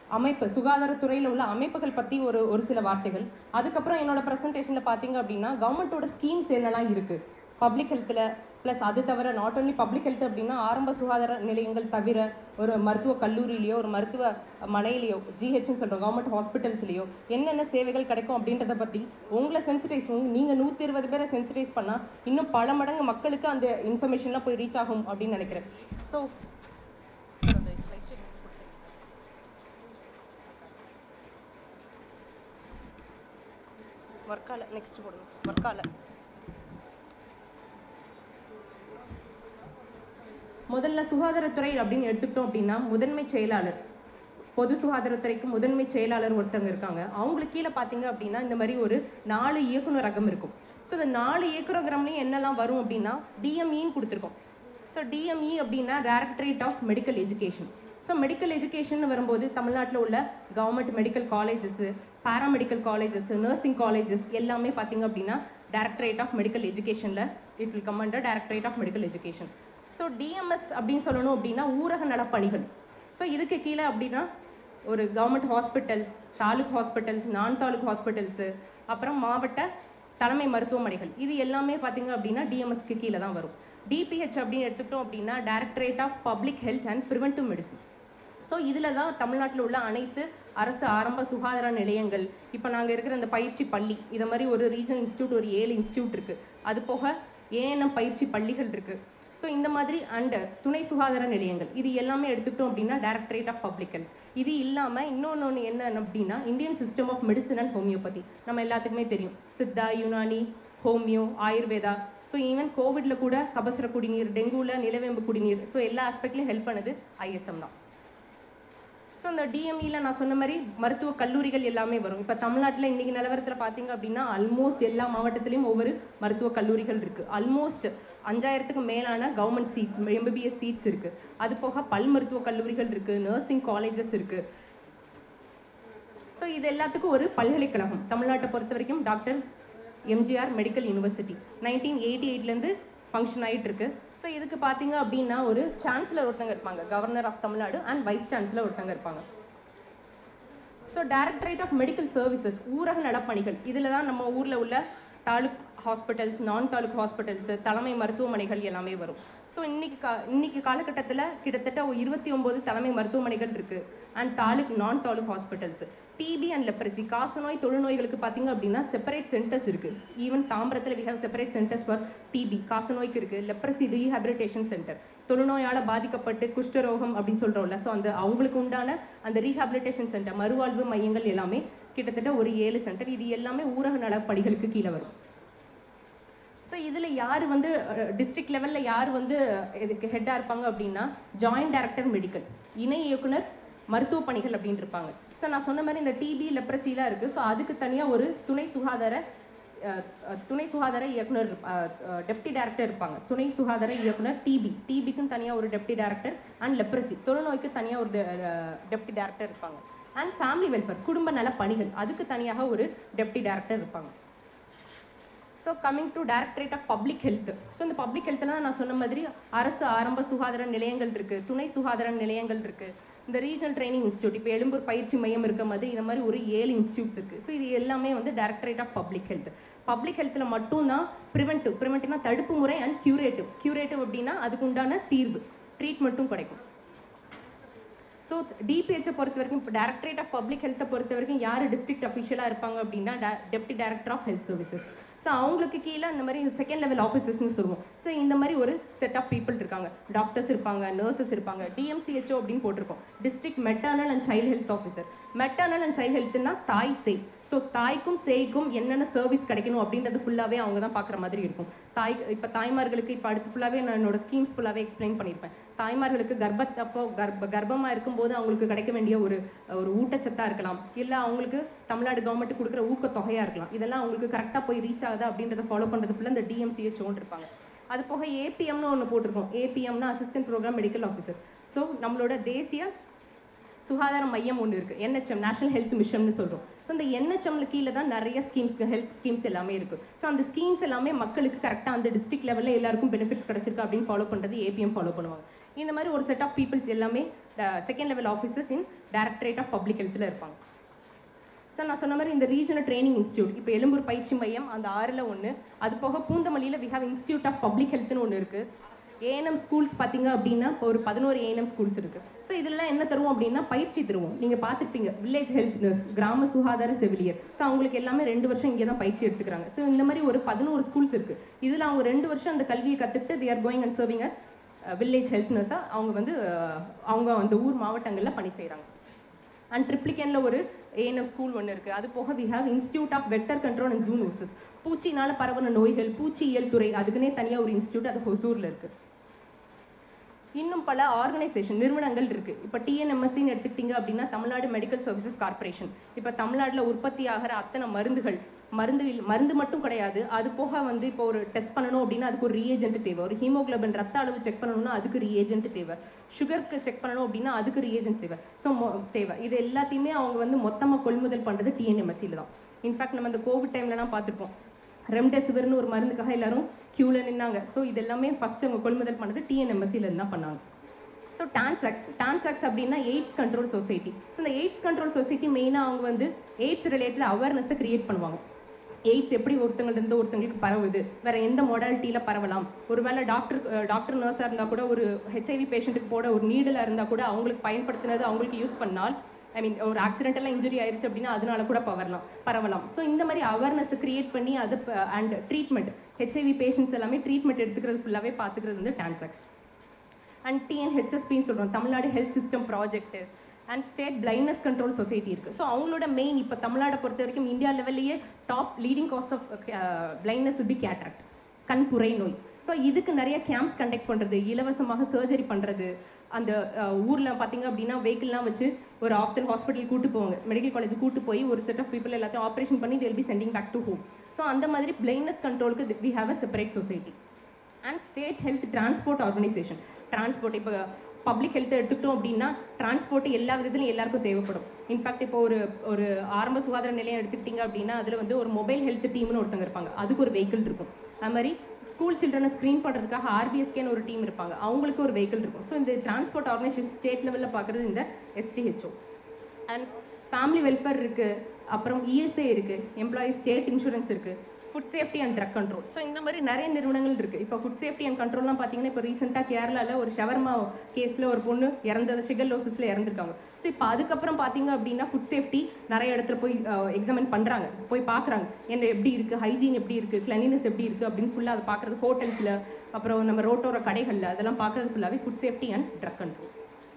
அமைப்பு சுகாதாரத்துறையில் உள்ள அமைப்புகள் பற்றி ஒரு ஒரு சில வார்த்தைகள் அதுக்கப்புறம் என்னோட ப்ரெசன்டேஷனில் பார்த்தீங்க அப்படின்னா கவர்மெண்ட்டோட ஸ்கீம்ஸ் என்னெல்லாம் இருக்குது பப்ளிக் ஹெல்த்தில் ப்ளஸ் அது தவிர நாட் only பப்ளிக் ஹெல்த் அப்படின்னா ஆரம்ப சுகாதார நிலையங்கள் தவிர ஒரு மருத்துவ கல்லூரியிலையோ ஒரு மருத்துவ மனையிலையோ ஜிஹெச்னு சொல்கிறோம் கவர்மெண்ட் ஹாஸ்பிட்டல்ஸ்லையோ என்னென்ன சேவைகள் கிடைக்கும் அப்படின்றத பற்றி உங்களை சென்சிடைஸ் நீங்கள் நூற்றி இருபது பேரை சென்சிடைஸ் பண்ணால் இன்னும் பல மடங்கு மக்களுக்கு அந்த இன்ஃபர்மேஷன்லாம் போய் ரீச் ஆகும் அப்படின்னு நினைக்கிறேன் ஸோ ஒர்க்கால நெக்ஸ்ட் போடுங்க சார் ஒர்க்கால முதல்ல சுகாதாரத்துறை அப்படின்னு எடுத்துக்கிட்டோம் அப்படின்னா முதன்மை செயலாளர் பொது சுகாதாரத்துறைக்கு முதன்மை செயலாளர் ஒருத்தவங்க இருக்காங்க அவங்களுக்கு கீழே பார்த்தீங்க அப்படின்னா இந்த மாதிரி ஒரு நாலு இயக்குனரகம் இருக்கும் ஸோ இந்த நாலு இயக்குனரகம்லையும் என்னெல்லாம் வரும் அப்படின்னா டிஎம்இன்னு கொடுத்துருக்கோம் ஸோ டிஎம்இ அப்படின்னா directorate of medical education so medical education வரும்போது தமிழ்நாட்டில் உள்ள government medical colleges paramedical colleges nursing colleges எல்லாமே பார்த்தீங்க அப்படின்னா டைரக்டரேட் ஆஃப் மெடிக்கல் எஜுகேஷனில் it will come under directorate of medical education so DMS அப்படின்னு சொல்லணும் அப்படின்னா ஊரக நலப்பணிகள் ஸோ இதுக்கு கீழே அப்படின்னா ஒரு கவர்மெண்ட் ஹாஸ்பிட்டல்ஸ் தாலுக் ஹாஸ்பிட்டல்ஸ் நான் தாலுக் ஹாஸ்பிட்டல்ஸு அப்புறம் மாவட்ட தலைமை மருத்துவமனைகள் இது எல்லாமே பார்த்தீங்க அப்படின்னா டிஎம்எஸ்க்கு கீழே தான் வரும் டிபிஹெச் அப்படின்னு எடுத்துக்கிட்டோம் அப்படின்னா directorate of public health and preventive medicine so இதில் தான் தமிழ்நாட்டில் உள்ள அனைத்து அரசு ஆரம்ப சுகாதார நிலையங்கள் இப்போ நாங்கள் இருக்கிற இந்த பயிற்சி பள்ளி இதை மாதிரி ஒரு ரீஜனல் இன்ஸ்டியூட் ஒரு ஏழு இன்ஸ்டியூட் இருக்குது அது போக ஏஎன்எம் பயிற்சி பள்ளிகள் இருக்குது ஸோ இந்த மாதிரி அண்ட் துணை சுகாதார நிலையங்கள் இது எல்லாமே எடுத்துக்கிட்டோம் அப்படின்னா டைரக்டரேட் ஆஃப் பப்ளிக் ஹெல்த் இது இல்லாமல் இன்னொன்று ஒன்று என்ன அப்படின்னா Indian system of medicine and homeopathy நம்ம எல்லாத்துக்குமே தெரியும் Siddha Unani homoeo Ayurveda so even கோவிடில் கூட கபசுர குடிநீர் டெங்குவில் நிலவேம்பு குடிநீர் ஸோ எல்லா ஆஸ்பெக்ட்லையும் ஹெல்ப் பண்ணது ஐஎஸ்எம் தான் ஸோ இந்த டிஎம்இல நான் சொன்ன மாதிரி மருத்துவ கல்லூரிகள் எல்லாமே வரும் இப்போ தமிழ்நாட்டில் இன்றைக்கி நிலவரத்தில் பார்த்தீங்க அப்படின்னா ஆல்மோஸ்ட் எல்லா மாவட்டத்திலையும் ஒவ்வொரு மருத்துவ கல்லூரிகள் இருக்குது ஆல்மோஸ்ட் அஞ்சாயிரத்துக்கு மேலான கவர்மெண்ட் சீட்ஸ் எம்பிபிஎஸ் சீட்ஸ் இருக்குது அது போக பல் மருத்துவ கல்லூரிகள் இருக்குது நர்சிங் காலேஜஸ் இருக்குது ஸோ இது எல்லாத்துக்கும் ஒரு பல்கலைக்கழகம் தமிழ்நாட்டை பொறுத்த வரைக்கும் doctor MGR medical university nineteen eighty எயிட்லேருந்து ஃபங்க்ஷன் ஆகிட்டு இருக்கு ஸோ இதுக்கு பார்த்தீங்க அப்படின்னா ஒரு சான்சலர் ஒருத்தங்க இருப்பாங்க governor of Tamil Nadu and vice chancellor ஒருத்தங்க இருப்பாங்க so directorate of medical services ஊரக நலப்பணிகள் இதில் தான் நம்ம ஊரில் உள்ள தாலுக் ஹாஸ்பிட்டல்ஸ் நான் தாலுக் ஹாஸ்பிட்டல்ஸ் தலைமை மருத்துவமனைகள் எல்லாமே வரும் ஸோ இன்னைக்கு கா இன்னைக்கு காலகட்டத்தில் கிட்டத்தட்ட ஒரு இருபத்தி ஒம்பது தலைமை மருத்துவமனைகள் இருக்குது அண்ட் தாலுக் நான் taluk hospitals TB and leprosy காசநோய் தொழுநோய்களுக்கு பார்த்தீங்க அப்படின்னா செப்பரேட் சென்டர்ஸ் இருக்குது ஈவன் தாம்பரத்தில் we have separate centres for TB காசநோய்க்கு இருக்குது லெப்ரசி ரீஹாபிலிட்டேஷன் சென்டர் தொழுநோயால் பாதிக்கப்பட்டு குஷ்டரோகம் அப்படின்னு சொல்கிறோம்ல ஸோ அந்த அவங்களுக்கு உண்டான அந்த ரீஹாபிலிட்டேஷன் சென்டர் மறுவாழ்வு மையங்கள் எல்லாமே கிட்டத்தட்ட ஒரு ஏழு சென்டர் இது எல்லாமே ஊரக நலப்பணிகளுக்கு கீழே வரும் ஸோ இதில் யார் வந்து டிஸ்ட்ரிக்ட் லெவலில் யார் வந்து இதுக்கு ஹெட்டாக இருப்பாங்க அப்படின்னா ஜாயிண்ட் டைரக்டர் மெடிக்கல் இணை இயக்குனர் மருத்துவ பணிகள் அப்படின்னு இருப்பாங்க ஸோ நான் சொன்ன மாதிரி இந்த டிபி லெப்ரசிலாம் இருக்குது ஸோ அதுக்கு தனியாக ஒரு துணை சுகாதார அஹ், அஹ், துணை சுகாதார இயக்குனர் டெப்டி டைரக்டர் இருப்பாங்க துணை சுகாதார இயக்குனர் டிபி டிபிக்கும் தனியாக ஒரு டெப்டி டைரக்டர் அண்ட் லெப்ரசி தொழுநோய்க்கு தனியாக ஒரு டெப்டி டைரக்டர் இருப்பாங்க அண்ட் ஃபேமிலி வெல்ஃபேர் குடும்ப நல பணிகள் அதுக்கு தனியாக ஒரு டெப்டி டைரக்டர் இருப்பாங்க so coming to directorate of public health so இந்த பப்ளிக் ஹெல்த்லாம் நான் சொன்ன மாதிரி அரசு ஆரம்ப சுகாதார நிலையங்கள் இருக்குது துணை சுகாதார நிலையங்கள் இருக்குது இந்த ரீஜனல் ட்ரைனிங் இன்ஸ்டியூட் இப்போ எழும்பூர் பயிற்சி மையம் இருக்க மாதிரி இந்த மாதிரி ஒரு ஏழு இன்ஸ்டியூட்ஸ் இருக்குது ஸோ இது எல்லாமே வந்து directorate of public health public ஹெல்த்தில் மட்டும்தான் ப்ரிவென்டிவ் ப்ரிவென்டிவ்னா தடுப்பு முறை அண்ட் கியூரேட்டிவ் கியூரேட்டிவ் அப்படின்னா அதுக்கு உண்டான தீர்வு ட்ரீட்மெண்ட்டும் கிடைக்கும் ஸோ டிபிஹெச்சை பொறுத்த வரைக்கும் இப்போ டைரக்டரேட் ஆஃப் பப்ளிக் ஹெல்த்தை பொறுத்த வரைக்கும் யார் டிஸ்ட்ரிக்ட் அஃபிஷியலாக இருப்பாங்க அப்படின்னா deputy director of health services so அவங்களுக்கு கீழே இந்த மாதிரி செகண்ட் லெவல் ஆஃபீஸர்ஸ்னு சொல்லுவோம் ஸோ இந்த மாதிரி ஒரு செட் ஆஃப் பீப்புள் இருக்காங்க டாக்டர்ஸ் இருப்பாங்க நர்சஸ் இருப்பாங்க டிஎம்சிஹெச்ஓ அப்படின்னு போட்டிருக்கோம் district maternal and child health officer maternal and child ஹெல்த்னா தாய் சேய் ஸோ தாய்க்கும் சேய்க்கும் என்னென்ன சர்வீஸ் கிடைக்கணும் அப்படின்றது ஃபுல்லாகவே அவங்க தான் பார்க்குற மாதிரி இருக்கும் தாய் இப்போ தாய்மார்களுக்கு இப்போ அடுத்து ஃபுல்லாகவே நான் என்னோட ஸ்கீம்ஸ் ஃபுல்லாகவே எக்ஸ்பிளைன் பண்ணியிருப்பேன் தாய்மார்களுக்கு கர்ப்பத்தப்போ கர்ப்ப கர்ப்பமாக இருக்கும்போது அவங்களுக்கு கிடைக்க வேண்டிய ஒரு ஒரு ஊட்டச்சத்தாக இருக்கலாம் இல்லை அவங்களுக்கு தமிழ்நாடு கவர்மெண்ட் கொடுக்குற ஊக்கத்தொகையாக இருக்கலாம் இதெல்லாம் அவங்களுக்கு கரெக்டாக போய் ரீச் ஆகுதா அப்படின்றத ஃபாலோ பண்ணுறது ஃபுல்லாக இந்த டிஎம்சிஹெச்ஓன்னு இருப்பாங்க அது போக ஏபிஎம்னு ஒன்று போட்டிருக்கோம் ஏபிஎம்னா assistant program medical officer so நம்மளோட தேசிய சுகாதார மையம் ஒன்று இருக்குது என்ஹெச்எம் நேஷனல் ஹெல்த் மிஷன்னு சொல்கிறோம் ஸோ அந்த என்ஹெச்எம்ல கீழே தான் நிறைய ஸ்கீம்ஸ் ஹெல்த் ஸ்கீம்ஸ் எல்லாமே இருக்குது ஸோ அந்த ஸ்கீம்ஸ் எல்லாமே மக்களுக்கு கரெக்டாக அந்த டிஸ்ட்ரிக்ட் லெவலில் எல்லாருக்கும் பெனிஃபிட்ஸ் கிடச்சிருக்கு அப்படின்னு ஃபாலோ பண்ணுறது ஏபிஎம் ஃபாலோ பண்ணுவாங்க இந்த மாதிரி ஒரு செட் ஆஃப் பீப்புள்ஸ் எல்லாமே second level officers in directorate of public ஹெல்த்தில் இருப்பாங்க சார் நான் சொன்ன மாதிரி இந்த ரீஜனல் ட்ரைனிங் இன்ஸ்டியூட் இப்போ எழும்பூர் பயிற்சி மையம் அந்த ஆறில் ஒன்று அது போக பூந்தமல்லியில் we have institute of public ஹெல்த்னு ஒன்று இருக்குது ஏஎன்எம் ஸ்கூல்ஸ் பார்த்தீங்க அப்படின்னா ஒரு பதினோரு ஏஎன்எம் ஸ்கூல்ஸ் இருக்குது ஸோ இதெல்லாம் என்ன தருவோம் அப்படின்னா பயிற்சி தருவோம் நீங்கள் பார்த்துருப்பீங்க வில்லேஜ் ஹெல்த் நர்ஸ் கிராம சுகாதார செவிலியர் ஸோ அவங்களுக்கு எல்லாமே ரெண்டு வருஷம் இங்கே தான் பயிற்சி எடுத்துக்கிறாங்க ஸோ இந்த மாதிரி ஒரு பதினோரு ஸ்கூல்ஸ் இருக்குது இதில் அவங்க ரெண்டு வருஷம் அந்த கல்வியை கற்றுக்கிட்டு they are going and serving as village health நர்ஸாக அவங்க வந்து அஹ், அவங்க அந்த ஊர் மாவட்டங்களில் பணி செய்கிறாங்க அண்ட் ட்ரிப்ளிகேனில் ஒரு ஏஎன்எம் ஸ்கூல் ஒன்று இருக்குது அது போக we have institute of vector control and zoonosis பூச்சினால பரவன நோய்கள் பூச்சியியல் துறை அதுக்குன்னே தனியாக ஒரு இன்ஸ்டியூட் அது ஹொசூரில் இருக்குது இன்னும் பல ஆர்கனைசேஷன் நிறுவனங்கள் இருக்கு இப்போ டிஎன்எம்எஸ்சின்னு எடுத்துக்கிட்டீங்க அப்படின்னா தமிழ்நாடு மெடிக்கல் சர்வீசஸ் கார்ப்பரேஷன் இப்போ தமிழ்நாட்டில் உற்பத்தி ஆகிற அத்தனை மருந்துகள் மருந்து இல்ல- மருந்து மட்டும் கிடையாது அது போக வந்து இப்போ ஒரு டெஸ்ட் பண்ணணும் அப்படின்னா அதுக்கு ஒரு ரீஏஜென்ட் தேவை ஒரு ஹீமோகுளோபின் ரத்த அளவு செக் பண்ணணும்னா அதுக்கு ரீஏஜென்ட் தேவை சுகருக்கு செக் பண்ணணும் அப்படின்னா அதுக்கு ரீஏஜென்ட் தேவை ஸோ தேவை இது எல்லாத்தையுமே அவங்க வந்து மொத்தமாக கொள்முதல் பண்ணுறது டிஎன்எம்எஸ்சியில் தான் இன்ஃபேக்ட் நம்ம இந்த கோவிட் டைம்லலாம் பார்த்துருப்போம் ரெம்டெசிவிர்னு ஒரு மருந்துக்காக எல்லாரும் க்யூவில் நின்னாங்க ஸோ இது எல்லாமே ஃபர்ஸ்ட் அவங்க கொள்முதல் பண்ணது டிஎன்எம்எஸ்சியில் இருந்து தான் பண்ணாங்க ஸோ டான்சாக்ஸ் டான்சாக்ஸ் அப்படின்னா எய்ட்ஸ் கண்ட்ரோல் சொசைட்டி ஸோ இந்த எய்ட்ஸ் கண்ட்ரோல் சொசைட்டி மெயினாக அவங்க வந்து எய்ட்ஸ் ரிலேட்டட் அவேர்னஸை கிரியேட் பண்ணுவாங்க எய்ட்ஸ் எப்படி ஒருத்தங்கள்ட்ட ஒருத்தங்களுக்கு பரவுது வேற எந்த மொடாலிட்டியில் பரவலாம் ஒருவேளை டாக்டர் டாக்டர் நர்ஸாக இருந்தால் கூட ஒரு ஹெச்ஐவி பேஷண்ட்டுக்கு போட ஒரு நீடில் இருந்தால் கூட அவங்களுக்கு பயன்படுத்தினது அவங்களுக்கு யூஸ் பண்ணால் ஐ மீன் ஒரு ஆக்சிடென்டலாக இன்ஜுரி ஆயிருச்சு அப்படின்னா அதனால கூட பவரலாம் பரவலாம் ஸோ இந்த மாதிரி அவேர்னஸை கிரியேட் பண்ணி அது அண்ட் ட்ரீட்மெண்ட் ஹெச்ஐவி பேஷண்ட்ஸ் எல்லாமே ட்ரீட்மெண்ட் எடுத்துக்கிறது ஃபுல்லாகவே பார்த்துக்கிறது வந்து டான்சாக்ஸ் அண்ட் டிஎன்ஹெச்எஸ்பின்னு சொல்கிறோம் Tamil Nadu health system project and state blindness control society இருக்குது ஸோ அவங்களோட மெயின் இப்போ தமிழ்நாடை பொறுத்த வரைக்கும் இந்தியா லெவல்லையே top leading cause of blindness would be cataract கண் புரை நோய் ஸோ இதுக்கு நிறைய கேம்ப்ஸ் கண்டக்ட் பண்ணுறது இலவசமாக சர்ஜரி பண்ணுறது அந்த ஊரில் பார்த்தீங்க அப்படின்னா வெஹிக்கிள்லாம் வச்சு ஒரு ஆஃப்டர் ஹாஸ்பிட்டல் கூட்டு போவாங்க மெடிக்கல் காலேஜ் கூட்டு போய் ஒரு செட் ஆஃப் பீப்புள் எல்லாத்தையும் ஆப்ரேஷன் பண்ணி they'll be sending back to home so அந்த மாதிரி பிளைண்ட்னஸ் கண்ட்ரோலுக்கு we have a separate society and state health transport organisation transport இப்போ பப்ளிக் ஹெல்த் எடுத்துக்கிட்டோம் அப்படின்னா டிரான்ஸ்போர்ட் எல்லா விதத்துலையும் எல்லாருக்கும் தேவைப்படும் இன்ஃபேக்ட் இப்போ ஒரு ஒரு ஆரம்ப சுகாதார நிலையம் எடுத்துக்கிட்டிங்க அப்படின்னா அதில் வந்து ஒரு மொபைல் ஹெல்த் டீம்னு ஒருத்தங்க இருப்பாங்க அதுக்கு ஒரு வெஹிக்கிள் இருக்கும் அது மாதிரி ஸ்கூல் சில்ட்ரனை ஸ்க்ரீன் பண்ணுறதுக்காக ஆர்பிஎஸ்கேன்னு ஒரு டீம் இருப்பாங்க அவங்களுக்கு ஒரு வெஹிக்கிள் இருக்கும் ஸோ இந்த டிரான்ஸ்போர்ட் ஆர்கனைசேஷன் ஸ்டேட் லெவலில் பார்க்குறது இந்த எஸ்டிஹெச்ஓ அண்ட் ஃபேமிலி வெல்ஃபேர் இருக்குது அப்புறம் இஎஸ்ஐ இருக்குது எம்ப்ளாயி ஸ்டேட் இன்சூரன்ஸ் இருக்குது food safety and drug control so இந்த மாதிரி நிறைய நிறுவனங்கள் இருக்குது இப்போ ஃபுட் சேஃப்டி அண்ட் கண்ட்ரோல்லாம் பார்த்தீங்கன்னா இப்போ ரீசெண்டாக கேரளாவில் ஒரு ஷவர்மா கேஸில் ஒரு பொண்ணு இறந்தது ஷிகல்லோசிஸில் இறந்துருக்காங்க ஸோ இப்போ அதுக்கப்புறம் பார்த்தீங்க அப்படின்னா ஃபுட் சேஃப்டி நிறைய இடத்துல போய் எக்ஸாமின் பண்ணுறாங்க போய் பார்க்குறாங்க என்ன எப்படி இருக்குது ஹைஜீன் எப்படி இருக்குது கிளனினஸ் எப்படி இருக்குது அப்படின்னு ஃபுல்லாக அதை பார்க்குறது ஹோட்டல்ஸில் அப்புறம் நம்ம ரோட்டோர கடைகளில் அதெல்லாம் பார்க்குறது ஃபுல்லாகவே food safety and drug control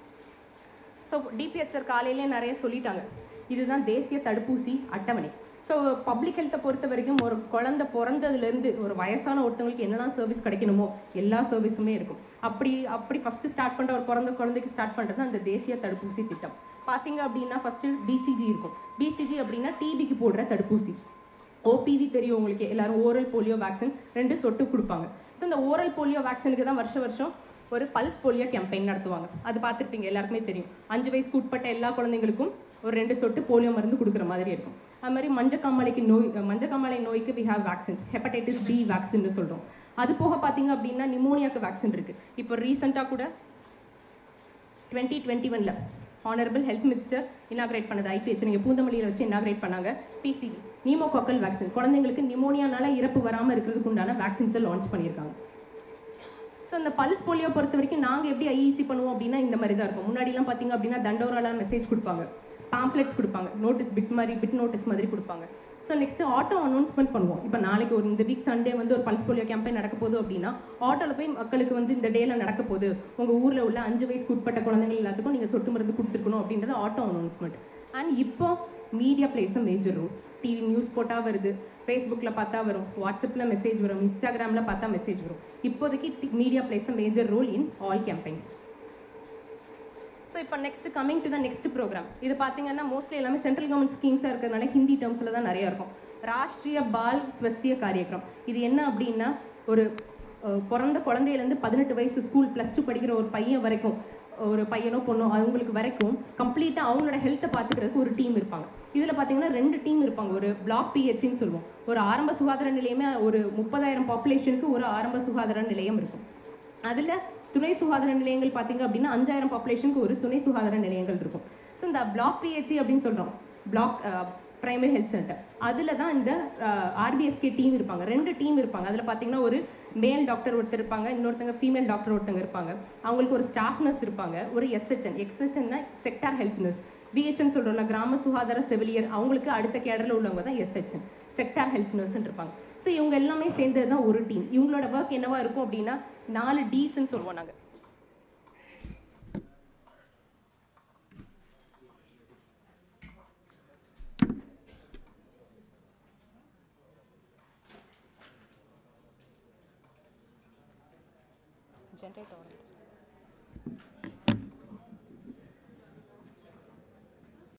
so டிபிஹெச்ஆர் காலையிலே நிறைய சொல்லிட்டாங்க இதுதான் தேசிய தடுப்பூசி அட்டவணை ஸோ பப்ளிக் ஹெல்த்தை பொறுத்த வரைக்கும் ஒரு குழந்தை பிறந்ததுலேருந்து ஒரு வயசான ஒருத்தவங்களுக்கு என்னெல்லாம் சர்வீஸ் கிடைக்கணுமோ எல்லா சர்வீஸுமே இருக்கும் அப்படி அப்படி ஃபஸ்ட்டு ஸ்டார்ட் பண்ணுற ஒரு பிறந்த குழந்தைக்கு ஸ்டார்ட் பண்ணுறது அந்த தேசிய தடுப்பூசி திட்டம் பார்த்தீங்க அப்படின்னா ஃபஸ்ட்டு பிசிஜி இருக்கும் பிசிஜி அப்படின்னா டிபிக்கு போடுற தடுப்பூசி ஓபிவி தெரியும் உங்களுக்கு எல்லாரும் ஓரல் போலியோ வேக்சின் ரெண்டு சொட்டு கொடுப்பாங்க ஸோ இந்த ஓரல் போலியோ வேக்சினுக்கு தான் வருஷம் வருஷம் ஒரு பல்ஸ் போலியோ கேம்பெயின் நடத்துவாங்க அது பார்த்துருப்பீங்க எல்லாருக்குமே தெரியும் அஞ்சு வயசுக்கு உட்பட்ட எல்லா குழந்தைங்களுக்கும் ஒரு ரெண்டு சொட்டு போலியோ மருந்து கொடுக்குற மாதிரி இருக்கும் அது மாதிரி மஞ்சக்காமலைக்கு நோய் மஞ்சக்காமலை நோய்க்கு we have vaccine hepatitis B வேக்சின்னு சொல்கிறோம் அது போக பார்த்தீங்க அப்படின்னா நிமோனியாக்கு வேக்சின் இருக்குது இப்போ ரீசெண்டாக கூட டுவெண்ட்டி டுவெண்ட்டி ஒனில் ஆனரபிள் ஹெல்த் மினிஸ்டர் இனாகிரேட் பண்ணது ஐபிஹெச் நீங்கள் பூந்தமல்லியில் வச்சு இனாகிரேட் பண்ணாங்க பிசிவி நீமோகாக்கல் வேக்சின் குழந்தைங்களுக்கு நிமோனியானால இறப்பு வராமல் இருக்கிறதுக்கு உண்டான வேக்சின்ஸை லான்ச் பண்ணியிருக்காங்க ஸோ அந்த பல்ஸ் போலியோ பொறுத்த வரைக்கும் நாங்கள் எப்படி ஐஇசி பண்ணுவோம் அப்படின்னா இந்த மாதிரி தான் இருக்கும் முன்னாடிலாம் பார்த்தீங்க அப்படின்னா தண்டோரால மெசேஜ் கொடுப்பாங்க பாம்ப்ளெட்ஸ் கொடுப்பாங்க நோட்டீஸ் பிட் மாதிரி பிட் நோட்டீஸ் மாதிரி கொடுப்பாங்க ஸோ நெக்ஸ்ட் ஆட்டோ அனௌன்ஸ்மெண்ட் பண்ணுவோம் இப்போ நாளைக்கு ஒரு இந்த வீக் சண்டே வந்து ஒரு பல்ஸ் போலியோ கேம்பெயின் நடக்க போகுது அப்படின்னா ஆட்டோவில் போய் மக்களுக்கு வந்து இந்த டேல நடக்க போகுது உங்கள் ஊரில் உள்ள அஞ்சு வயசுக்கு உட்பட்ட குழந்தைகள் எல்லாத்துக்கும் நீங்கள் சொட்டு மருந்து கொடுத்துருக்கணும் அப்படின்றது ஆட்டோ அனௌன்ஸ்மெண்ட் அண்ட் இப்போ media plays a major role TV news போட்டால் வருது ஃபேஸ்புக்கில் பார்த்தா வரும் வாட்ஸ்அப்பில் மெசேஜ் வரும் இன்ஸ்டாகிராமில் பார்த்தா மெசேஜ் வரும் இப்போதைக்கு media plays a major role in all campaigns so இப்போ next coming to the next program இது பார்த்தீங்கன்னா மோஸ்ட்லி எல்லாமே சென்ட்ரல் கவர்மெண்ட் ஸ்கீம்ஸாக இருக்கிறதுனால ஹிந்தி டேர்ம்ஸில் தான் நிறையா இருக்கும் ராஷ்ட்ரிய பால் ஸ்வஸ்திய காரியக்ரம் இது என்ன அப்படின்னா ஒரு அஹ், பிறந்த குழந்தையிலேருந்து பதினெட்டு வயசு ஸ்கூல் ப்ளஸ் டூ படிக்கிற ஒரு பையன் வரைக்கும் ஒரு பையனோ பொண்ணோ அவங்களுக்கு வரைக்கும் கம்ப்ளீட்டாக அவங்களோட ஹெல்த்தை பார்த்துக்கிறதுக்கு ஒரு டீம் இருப்பாங்க இதில் பார்த்தீங்கன்னா ரெண்டு டீம் இருப்பாங்க ஒரு பிளாக் பிஹெச்சின்னு சொல்லுவோம் ஒரு ஆரம்ப சுகாதார நிலையமே ஒரு முப்பதாயிரம் பாப்புலேஷனுக்கு ஒரு ஆரம்ப சுகாதார நிலையம் இருக்கும் அதில் துணை சுகாதார நிலையங்கள் பார்த்தீங்க அப்படின்னா அஞ்சாயிரம் பாப்புலேஷனுக்கு ஒரு துணை சுகாதார நிலையங்கள் இருக்கும் ஸோ இந்த பிளாக் பிஹெச்சி அப்படின்னு சொல்கிறோம் பிளாக் பிரைமரி ஹெல்த் சென்டர் அதில் தான் இந்த ஆர்பிஎஸ்கே டீம் இருப்பாங்க ரெண்டு டீம் இருப்பாங்க அதில் பார்த்தீங்கன்னா ஒரு மேல் டாக்டர் ஒருத்தர் இருப்பாங்க இன்னொருத்தங்க ஃபீமேல் டாக்டர் ஒருத்தங்க இருப்பாங்க அவங்களுக்கு ஒரு ஸ்டாஃப் நர்ஸ் இருப்பாங்க ஒரு எஸ்ஹெச்என் எக்ஸ்ஹெச்என்னா செக்டார் ஹெல்த் நர்ஸ் பிஹெச்என் சொல்கிறோம்ல கிராம சுகாதார செவிலியர் அவங்களுக்கு அடுத்த கேடரில் உள்ளவங்க தான் எஸ்ஹெச்என் செக்டார் ஹெல்த் நர்ஸ்ன்னு இருப்பாங்க ஸோ இவங்க எல்லாமே சேர்ந்தது தான் ஒரு டீம் இவங்களோட ஒர்க் என்னவா இருக்கும் அப்படின்னா நாலு டீஸ்ன்னு சொல்லுவோம் நாங்கள் ஜென்ரேட் ஆகும்